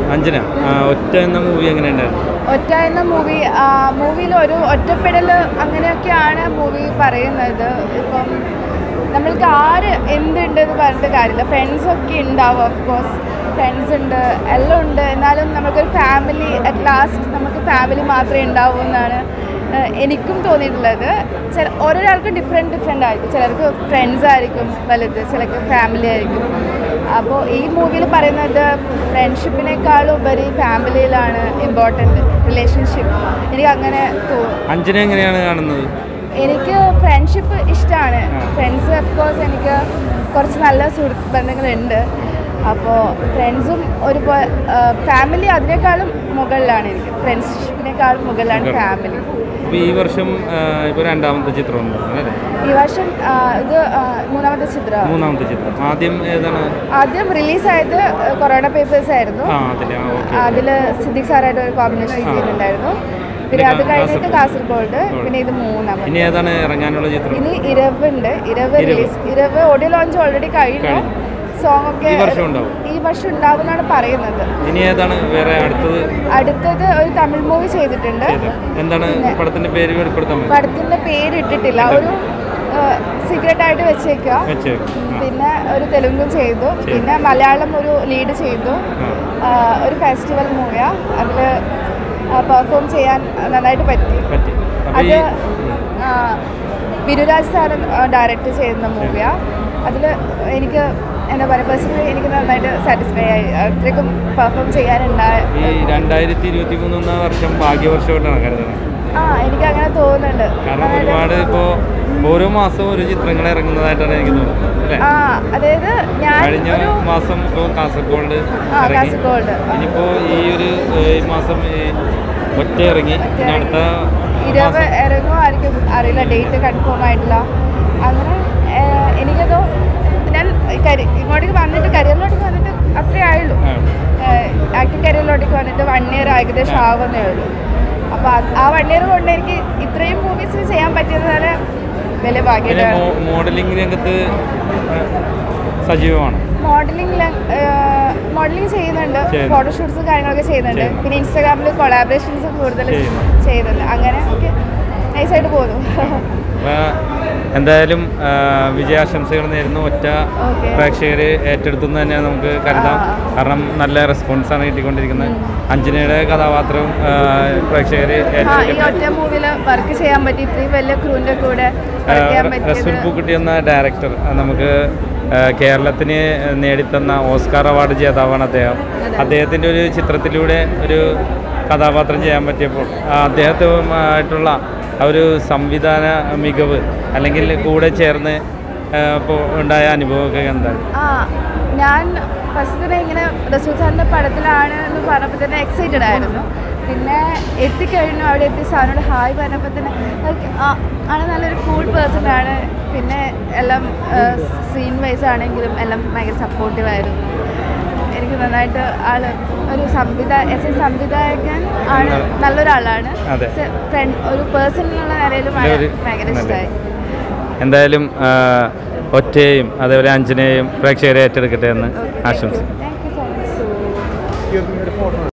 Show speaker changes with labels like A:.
A: അഞ്ജന ആ, ഒറ്റ എന്ന മൂവി എങ്ങനെ ഉണ്ടായിരുന്നു
B: ഒറ്റ എന്ന മൂവി മൂവിയിൽ ഒരു ഒറ്റപ്പെടൽ അങ്ങനെയൊക്കെയാണ് മൂവി പറയുന്നത് ഇപ്പം നമ്മൾക്ക് ആര് എന്തുണ്ടെന്ന് പറഞ്ഞിട്ട് കാര്യമില്ല ഫ്രണ്ട്സൊക്കെ ഉണ്ടാവും ഓഫ് കോഴ്സ് ഫ്രണ്ട്സ് ഉണ്ട് എല്ലാം ഉണ്ട് എന്നാലും നമുക്കൊരു ഫാമിലി അറ്റ് ലാസ്റ്റ് നമുക്ക് ഫാമിലി മാത്രമേ ഉണ്ടാവൂ എന്നാണ് ഏഹ്, എനിക്കും തോന്നിയിട്ടുള്ളത് ചില ഓരോരാൾക്കും ഡിഫറെൻറ്റ് ഡിഫറെൻ്റ് ആയിരിക്കും ചിലർക്ക് ഫ്രണ്ട്സ് ആയിരിക്കും വലുത് ചിലർക്ക് ഫാമിലി ആയിരിക്കും അപ്പോൾ ഈ മൂവിയിൽ പറയുന്നത് ഫ്രണ്ട്ഷിപ്പിനേക്കാളും ഉപരി ഫാമിലിയിലാണ് ഇമ്പോർട്ടൻറ്റ് റിലേഷൻഷിപ്പ് എനിക്ക് അങ്ങനെ തോന്നും
A: അഞ്ജന എങ്ങനെയാണ് കാണുന്നത്
B: എനിക്ക് ഫ്രണ്ട്ഷിപ്പ് ഇഷ്ടമാണ്
A: ആ.
B: ഫ്രണ്ട്സ് ഓഫ്കോഴ്സ് എനിക്ക് കുറച്ച് നല്ല സുഹൃത്ത് ബന്ധങ്ങളുണ്ട് അപ്പോൾ ഫ്രണ്ട്സും ഒരു ഫാമിലി അതിനേക്കാളും മുകളിലാണ് എനിക്ക് ഫ്രണ്ട്ഷിപ്പിനേക്കാളും മുകളിലാണ്
A: മുകളിൽ.
B: ഫാമിലി
A: അപ്പോൾ ഈ വർഷം ഇപ്പോൾ രണ്ടാമത്തെ ചിത്രമുണ്ട് അല്ലേ
B: ഈ വർഷം ആ, ഇത് ആ, മൂന്നാമത്തെ ചിത്രമാണ്
A: മൂന്നാമത്തെ ചിത്രം ആദ്യം ഏതാണ്
B: ആദ്യം റിലീസായത് കൊറോണ പേപ്പേഴ്സ് ആയിരുന്നു
A: ആ അതിലെ ആ ഓക്കെ
B: അതിൽ സിദ്ദിഖ് സാറായിട്ട് ഒരു കോമ്പിനേഷൻ
A: ആ.
B: ചെയ്യുന്നുണ്ടായിരുന്നു പിന്നെ
A: പിന്നെ
B: അത്
A: കാ-
B: കഴിഞ്ഞിട്ട്
A: കാസർഗോഡ്.
B: കാസർഗോഡ്
A: ഓ.
B: പിന്നെ ഇത് മൂന്നാമത്
A: ഇനി ഏതാണ് ഇറങ്ങാനുള്ള ചിത്രം
B: ഇനി ഇരവുണ്ട് Iravu
A: Iravu.
B: Release Iravu audio launch already കഴിഞ്ഞു
A: കഴിഞ്ഞു.
B: സോങ് ഒക്കെ
A: ഈ വർഷം ഉണ്ടാവും.
B: ഈ വർഷം ഉണ്ടാവും എന്നാണ് പറയുന്നത്
A: ഇനി ഏതാണ് വേറെ അടുത്തത്
B: അടുത്തത് ഒരു തമിഴ് മൂവി ചെയ്തിട്ടുണ്ട്
A: ഏത്? എന്താണ് പടത്തിന്റെ പേര് വെളിപ്പെടുത്താൻ പറ്റും
B: പടത്തിന്റെ പേര് ഇട്ടിട്ടില്ല ഒരു സീക്രട്ട് ആയിട്ട് വെച്ചേക്കുക
A: വെച്ച്
B: പിന്നെ ഒരു തെലുങ്കും ചെയ്തു പിന്നെ മലയാളം ഒരു ലീഡ് ചെയ്തു
A: ആ.
B: ആ, ഒരു ഫെസ്റ്റിവൽ മൂവിയാ അതിൽ പെർഫോം ചെയ്യാൻ നന്നായിട്ട് പറ്റി
A: പറ്റി അപ്പോൾ
B: അത്
A: ഈ
B: ആ, ബിരുരാജ് സാർ ഡയറക്റ്റ് ചെയ്യുന്ന മൂവിയാ അതിൽ എനിക്ക് എന്താ പറയുക പേഴ്സണലി എനിക്ക് നന്നായിട്ട് സാറ്റിസ്ഫൈ ആയി അത്രയ്ക്കും പെർഫോം ചെയ്യാനുണ്ടായ
A: ഈ രണ്ടായിരത്തി ഇരുപത്തി മൂന്ന് വർഷം ഭാഗ്യവർഷമായിട്ടാണ് കരുതുന്നത്
B: ആ എനിക്ക് അങ്ങനെ തോന്നുന്നുണ്ട്
A: കാരണം ഒരുപാട് ഇപ്പോൾ ഓരോ മാസവും ഒരു ചിത്രങ്ങൾ ഇറങ്ങുന്നതായിട്ടാണ് എനിക്ക് തോന്നുന്നത് അല്ലേ
B: ആ അതായത് ഞാൻ
A: കഴിഞ്ഞ
B: ഒരു
A: മാസം ഇപ്പോൾ കാസർഗോഡ്
B: ആ
A: ഇറങ്ങി
B: കാസർഗോഡ്
A: ഇനിയിപ്പോൾ ഈ ഒരു ഏ, ഈ മാസം ഈ ഒറ്റ ഇറങ്ങി ഇനി അടുത്ത
B: ഇരുപത്
A: മാസം
B: ഇറങ്ങുമായിരിക്കും അറിയില്ല ഡേറ്റ് കൺഫേം ആയിട്ടില്ല അങ്ങനെ ഏഹ്, എനിക്കതോ ഞാൻ കരി- ഇങ്ങോട്ടേക്ക് വന്നിട്ട് കരിയറിലോട്ടേക്ക് വന്നിട്ട് അത്രേ ആയുള്ളൂ
A: ആ.
B: ആക്ടിങ് കരിയറിലോട്ടേക്ക് വന്നിട്ട് വൺ ഇയർ ഏകദേശം ആവുന്നേ ഉള്ളൂ അപ്പോൾ ആ വൺ ഇയർ കൊണ്ട് എനിക്ക് ഇത്രയും മൂവീസ് ചെയ്യാൻ പറ്റിയത് തന്നെ വലിയ
A: പിന്നെ
B: ഭാഗ്യമാണ്
A: മോ- മോഡലിംഗ് രംഗത്ത് ഏ, സജീവമാണ്
B: മോഡലിംഗ് മോഡലിംഗ് ചെയ്യുന്നുണ്ട്
A: ചെയ്യുന്നു.
B: ഫോട്ടോഷൂട്ട്സും കാര്യങ്ങളൊക്കെ ചെയ്യുന്നുണ്ട്
A: ചെയ്യുന്നു.
B: പിന്നെ ഇൻസ്റ്റാഗ്രാമിൽ കൊളാബറേഷൻസ് കൂടുതൽ
A: ചെയ്യുന്നു.
B: ചെയ്യുന്നുണ്ട് അങ്ങനെ ഒക്കെ നൈസായിട്ട് പോകുന്നു
A: അപ്പോൾ എന്തായാലും ആ, വിജയാശംസകൾ നേരുന്നു ഒറ്റ
B: ഓക്കെ
A: പ്രേക്ഷകർ ഏറ്റെടുത്തു എന്ന് തന്നെ നമുക്ക് കരുതാം
B: ആ.
A: കാരണം നല്ല റെസ്പോൺസാണ് കിട്ടിക്കൊണ്ടിരിക്കുന്നത് അഞ്ജനയുടെ കഥാപാത്രവും പ്രേക്ഷകർ
B: ആ ഈ
A: ഏറ്റെടുക്കട്ടെ
B: ഒറ്റ മൂവിയിൽ വർക്ക് ചെയ്യാൻ പറ്റി ഇത്രയും വലിയ ക്രൂവിൻ്റെ കൂടെ വർക്ക് ചെയ്യാൻ
A: റസൂൽ
B: പറ്റിയത്
A: പൂക്കുട്ടി എന്ന ഡയറക്ടർ നമുക്ക് ആ, കേരളത്തിന് നേടിത്തന്ന ഓസ്കാർ അവാർഡ് ജേതാവാണ് അദ്ദേഹം
B: അതെ.
A: അദ്ദേഹത്തിൻ്റെ ഒരു ചിത്രത്തിലൂടെ ഒരു കഥാപാത്രം ചെയ്യാൻ പറ്റിയപ്പോൾ ആ, അദ്ദേഹത്തുമായിട്ടുള്ള ആ ഒരു സംവിധാന മികവ് അല്ലെങ്കിൽ കൂടെ ചേർന്ന് ആ, ഇപ്പോൾ ഉണ്ടായ അനുഭവമൊക്കെ എന്താണ്
B: ആ ഞാൻ ഫസ്റ്റ് തന്നെ ഇങ്ങനെ റസൂൽ സാറിൻ്റെ പടത്തിലാണ് എന്ന് പറഞ്ഞപ്പോൾ തന്നെ എക്സൈറ്റഡ് ആയിരുന്നു പിന്നെ എത്തിക്കഴിഞ്ഞു അവിടെ എത്തി സാറിനോട് ഹായ് പറഞ്ഞപ്പോൾ തന്നെ like, ആ ആൾ നല്ലൊരു കൂൾ പേഴ്സൺ ആണ് പിന്നെ എല്ലാം സീൻ വൈസ് ആണെങ്കിലും എല്ലാം ഭയങ്കര സപ്പോർട്ടീവ് ആയിരുന്നു എനിക്ക് നന്നായിട്ട് ആള് ഒരു സംവിധായ എസ് എ സംവിധായകൻ ആണ് നല്ലൊരാളാണ്
A: അതെ.
B: ഫ്രണ്ട് ഒരു പേഴ്സൺ എന്നുള്ള നിലയിലും ആളെ
A: ഒരു-
B: ഭയങ്കര
A: നല്ല.
B: ഇഷ്ടമായി
A: എന്തായാലും ആ, ഒറ്റയെയും അതേപോലെ അഞ്ജനയെയും പ്രേക്ഷകരെ ഏറ്റെടുക്കട്ടെ എന്ന്
B: ഓക്കെ
A: ആശംസിക്കുന്നു
B: താങ്ക് യു സോ മച്ച്